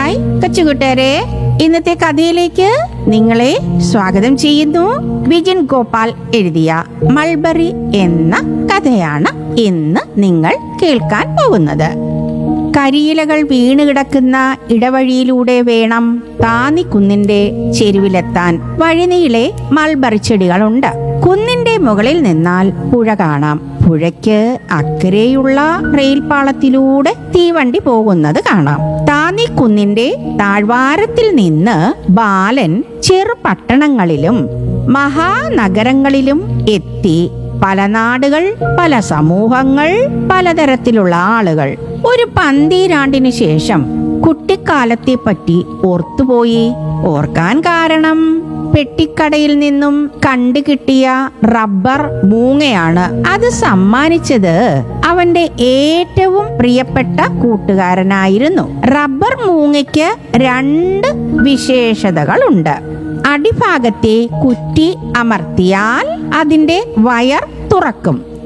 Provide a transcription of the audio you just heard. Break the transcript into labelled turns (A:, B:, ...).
A: hi കൊച്ചുകൂട്ടുകാരെ ഇന്നത്തെ കഥയിലേക്ക് നിങ്ങളെ സ്വാഗതം ചെയ്യുന്നു വിജൻ ഗോപാൽ എഴുതിയ മൾബറി എന്ന കഥയാണ് ഇന്ന് നിങ്ങൾ കേൾക്കാൻ പോകുന്നത് കരിയിലകൾ വീണ് കിടക്കുന്ന ഇടവഴിയിലൂടെ വേണം താന്നിക്കുന്നിന്റെ ചെരുവിലെത്താൻ വഴിനീളെ മൾബറി ചെടികളുണ്ട് കുന്നിന്റെ മുകളിൽ നിന്നാൽ പുഴ കാണാം പുഴയ്ക്ക് അക്കരെയുള്ള റെയിൽപാളത്തിലൂടെ തീവണ്ടി പോകുന്നത് കാണാം താന്നിക്കുന്നിന്റെ താഴ്വാരത്തിൽ നിന്ന് ബാലൻ ചെറു പട്ടണങ്ങളിലും മഹാനഗരങ്ങളിലും എത്തി പല നാടുകൾ പല സമൂഹങ്ങൾ പലതരത്തിലുള്ള ആളുകൾ ഒരു പന്തീരാണ്ടിനു ശേഷം കുട്ടിക്കാലത്തെ പറ്റി ഓർത്തുപോയി ഓർക്കാൻ കാരണം പെട്ടിക്കടയിൽ നിന്നും കണ്ടു കിട്ടിയ റബ്ബർ മൂങ്ങയാണ് അത് സമ്മാനിച്ചത് അവന്റെ ഏറ്റവും പ്രിയപ്പെട്ട കൂട്ടുകാരനായിരുന്നു റബ്ബർ മൂങ്ങയ്ക്ക് രണ്ട് വിശേഷതകളുണ്ട് അടിഭാഗത്തെ കുറ്റി അമർത്തിയാൽ അതിന്റെ വയർ തുറക്കും